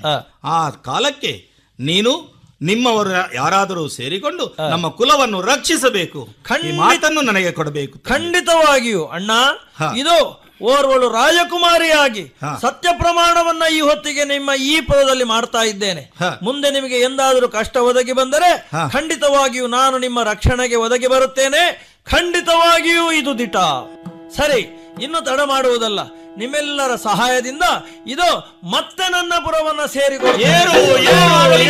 ಹ. ಆ ಕಾಲಕ್ಕೆ ನೀನು ನಿಮ್ಮವರು ಯಾರಾದರೂ ಸೇರಿಕೊಂಡು ನಮ್ಮ ಕುಲವನ್ನು ರಕ್ಷಿಸಬೇಕು ಈ ಖಂಡಿತ- ಮಾತನ್ನು ನನಗೆ ಕೊಡಬೇಕು ಖಂಡಿತವಾಗಿಯೂ ಅಣ್ಣ ಹ. ಇದು ಓರ್ವಳು ರಾಜಕುಮಾರಿಯಾಗಿ ಹ. ಸತ್ಯ ಪ್ರಮಾಣವನ್ನ ಈ ಹೊತ್ತಿಗೆ ನಿಮ್ಮ ಈ ಪದದಲ್ಲಿ ಮಾಡ್ತಾ ಇದ್ದೇನೆ ಹ. ಮುಂದೆ ನಿಮಗೆ ಎಂದಾದರೂ ಕಷ್ಟ ಒದಗಿ ಬಂದರೆ ಹ. ಖಂಡಿತವಾಗಿಯೂ ನಾನು ನಿಮ್ಮ ರಕ್ಷಣೆಗೆ ಒದಗಿ ಬರುತ್ತೇನೆ ಖಂಡಿತವಾಗಿಯೂ ಇದು ದಿಟ ಸರಿ ಇನ್ನು ತಡ ಮಾಡುವುದಲ್ಲ ನಿಮ್ಮೆಲ್ಲರ ಸಹಾಯದಿಂದ ಇದು ಮತ್ತೆ ನನ್ನ ಪುರವನ್ನ ಸೇರಿಕೊಳ್ಳ ಏರು ಏರು